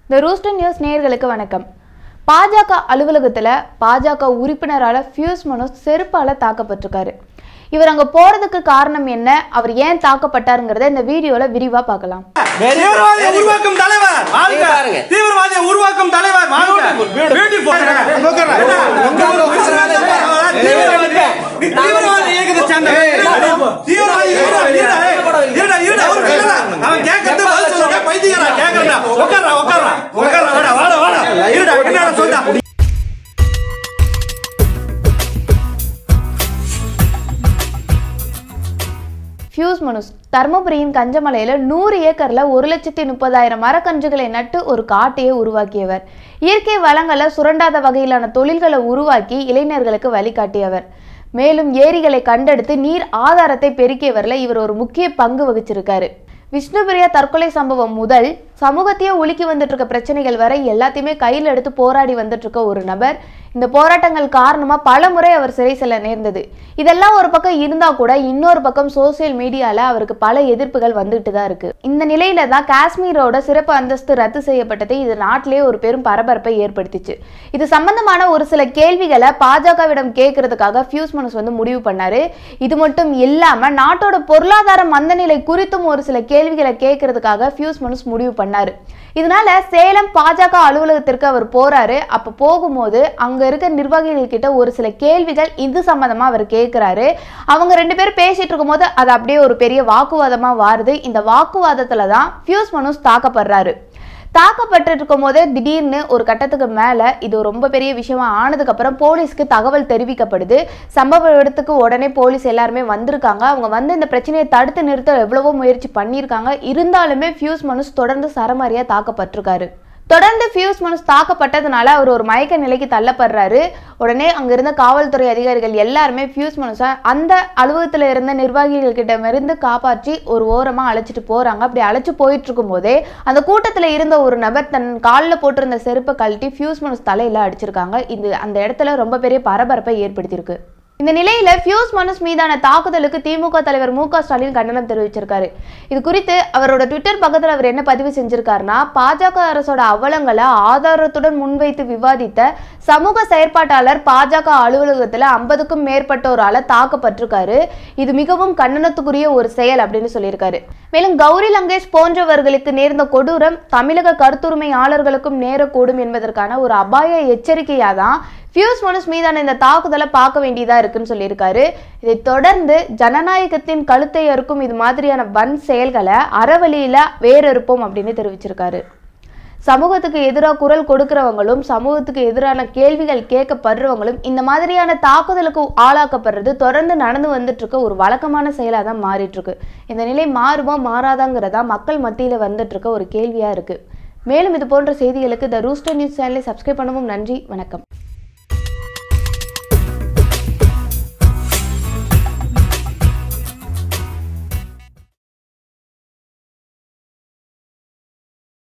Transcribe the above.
த rooster news நேயர்களுக்கு வணக்கம் பாஜக அலுவலகத்தில் பாஜக உறுப்பினரால் ஃபியூஸ் மனோஜ் செருப்பால தாக்கப்பட்டிருக்காரு இவர் அங்க போறதுக்கு காரணம் என்ன அவர் ஏன் தாக்கப்பட்டாருங்கிறத இந்த வீடியோல விரிவா பார்க்கலாம் தீவிரவாதியை உருவாக்கும் தலைவர் வாழ்க பாருங்க. தீவிரவாதியை உருவாக்கும் தலைவர் வாழ்க பியூட்டிஃபுல் தீவிரவாதி தீவிரவாதி இயக்கத்தை சேர்ந்தவன் தீவிரவாதி இருடா, இருடா, ஏய், இருடா, இருடா, ஒரு இல்லடா. அவன் கேட்கறது பதில் சொல்லுங்க பைத்தியக்காரா கேட்கறா உட்கார்றா உட்கார்றா உட்கார்றா வாடா வாடா வாடா இருடா என்னடா சொல்றா ஃபியூஸ் மனோஜ் தர்மபுரியின் கஞ்சமலையில நூறு ஏக்கர்ல ஒரு லட்சத்தி முப்பதாயிரம் மரக்கன்றுகளை நட்டு ஒரு காட்டையே உருவாக்கியவர் இயற்கை வளங்களை சுரண்டாத வகையிலான தொழில்களை உருவாக்கி இளைஞர்களுக்கு வழிகாட்டியவர் மேலும் ஏரிகளை கண்டெடுத்து நீர் ஆதாரத்தை பெருக்கியவர்ல இவர் ஒரு முக்கிய பங்கு வகிச்சிருக்காரு விஷ்ணுபிரியா தற்கொலை சம்பவம் முதல் சமூகத்தையே உலுக்கி வந்துட்டு இருக்க பிரச்சனைகள் வரை எல்லாத்தையுமே கையில் எடுத்து போராடி வந்துட்டு இருக்க ஒரு நபர் இந்த போராட்டங்கள் காரணமா பல முறை அவர் சிறை செல்ல நேர்ந்தது இதெல்லாம் ஒரு பக்கம் இருந்தா கூட இன்னொரு பக்கம் சோசியல் மீடியால அவருக்கு பல எதிர்ப்புகள் வந்துட்டு தான் இருக்கு இந்த நிலையில தான் காஷ்மீரோட சிறப்பு அந்தஸ்து ரத்து செய்யப்பட்டது இது நாட்டிலே ஒரு பெரும் பரபரப்பை ஏற்படுத்திச்சு இது சம்பந்தமான ஒரு சில கேள்விகளை பாஜகவிடம் கேட்கறதுக்காக ஃபியூஸ் மனஸ் வந்து முடிவு பண்ணாரு இது மட்டும் இல்லாம நாட்டோட பொருளாதார மந்தநிலை குறித்தும் ஒரு சில கேள்விகளை கேட்கறதுக்காக ஃபியூஸ் மனஸ் முடிவு பண்ணாரு இதனால சேலம் பாஜக அலுவலகத்திற்கு அவர் போறாரு அப்ப போகும்போது அங்க இருக்க நிர்வாகிகள் கிட்ட ஒரு சில கேள்விகள் இது சம்பந்தமா அவர் கேட்கிறாரு அவங்க ரெண்டு பேரும் பேசிட்டு இருக்கும்போது அது அப்படியே ஒரு பெரிய வாக்குவாதமா மாறுது இந்த வாக்குவாதத்துல தான் ஃபியூஸ் மனோஜ் தாக்கப்படுறாரு தாக்கப்பட்டு இருக்கும் போதே திடீர்னு ஒரு கட்டத்துக்கு மேல இது ரொம்ப பெரிய விஷயமா ஆனதுக்கு அப்புறம் போலீஸ்க்கு தகவல் தெரிவிக்கப்படுது சம்பவ இடத்துக்கு உடனே போலீஸ் எல்லாருமே வந்திருக்காங்க அவங்க வந்து இந்த பிரச்சனையை தடுத்து நிறுத்த எவ்வளவோ முயற்சி பண்ணியிருக்காங்க இருந்தாலுமே ஃபியூஸ் மனுஷ் தொடர்ந்து சரமாரியா தாக்கப்பட்டிருக்காரு தொடர்ந்து ஃபியூஸ் மனுஷ் தாக்கப்பட்டதுனால அவர் ஒரு மயக்க நிலைக்கு தள்ளப்படுறாரு உடனே அங்க இருந்த காவல்துறை அதிகாரிகள் எல்லாருமே ஃபியூஸ் மனுஷை அந்த அலுவலகத்துல இருந்த நிர்வாகிகள் கிட்ட இருந்து காப்பாற்றி ஒரு ஓரமா அழைச்சிட்டு போறாங்க அப்படி அழைச்சு போயிட்டு இருக்கும் போதே அந்த கூட்டத்துல இருந்த ஒரு நபர் தன் காலில் போட்டிருந்த செருப்பை கழட்டி ஃபியூஸ் மனுஷ் தலையில அடிச்சிருக்காங்க இது அந்த இடத்துல ரொம்ப பெரிய பரபரப்பை ஏற்படுத்தியிருக்கு இந்த நிலையில ஃபியூஸ் மனுஷ் மீதான தாக்குதலுக்கு திமுக தலைவர் மு க ஸ்டாலின் கண்டனம் தெரிவிச்சிருக்காரு இது குறித்து அவரோட ட்விட்டர் பக்கத்துல அவர் என்ன பதிவு செஞ்சிருக்காருன்னா பாஜக அரசோட அவலங்களை ஆதாரத்துடன் முன்வைத்து விவாதித்த சமூக செயற்பாட்டாளர் பாஜக அலுவலகத்துல ஐம்பதுக்கும் மேற்பட்டோரால தாக்கப்பட்டிருக்காரு இது மிகவும் கண்டனத்துக்குரிய ஒரு செயல் அப்படின்னு சொல்லியிருக்காரு மேலும் கௌரி லங்கேஷ் போன்றவர்களுக்கு நேர்ந்த கொடூரம் தமிழக கருத்துரிமையாளர்களுக்கும் நேரக்கூடும் என்பதற்கான ஒரு அபாய எச்சரிக்கையா தான் ஃபியூஸ் மனுஷ் மீதான இந்த தாக்குதலை பார்க்க வேண்டியதா இருக்குன்னு சொல்லியிருக்காரு இதை தொடர்ந்து ஜனநாயகத்தின் கழுத்தை அறுக்கும் இது மாதிரியான வன் செயல்களை அறவழியில வேறறுப்போம் அப்படின்னு தெரிவிச்சிருக்காரு சமூகத்துக்கு எதிராக குரல் கொடுக்கிறவங்களும் சமூகத்துக்கு எதிரான கேள்விகள் கேட்கப்படுறவங்களும் இந்த மாதிரியான தாக்குதலுக்கு ஆளாக்கப்படுறது தொடர்ந்து நடந்து வந்துட்டு இருக்க ஒரு வழக்கமான செயலாக தான் மாறிட்டு இருக்கு இந்த நிலை மாறுமா மாறாதாங்கிறதா மக்கள் மத்தியில் வந்துட்டு இருக்க ஒரு கேள்வியா இருக்கு மேலும் இது போன்ற செய்திகளுக்கு த ரூஸ்டர் நியூஸ் சேனலை சப்ஸ்கிரைப் பண்ணவும் நன்றி வணக்கம்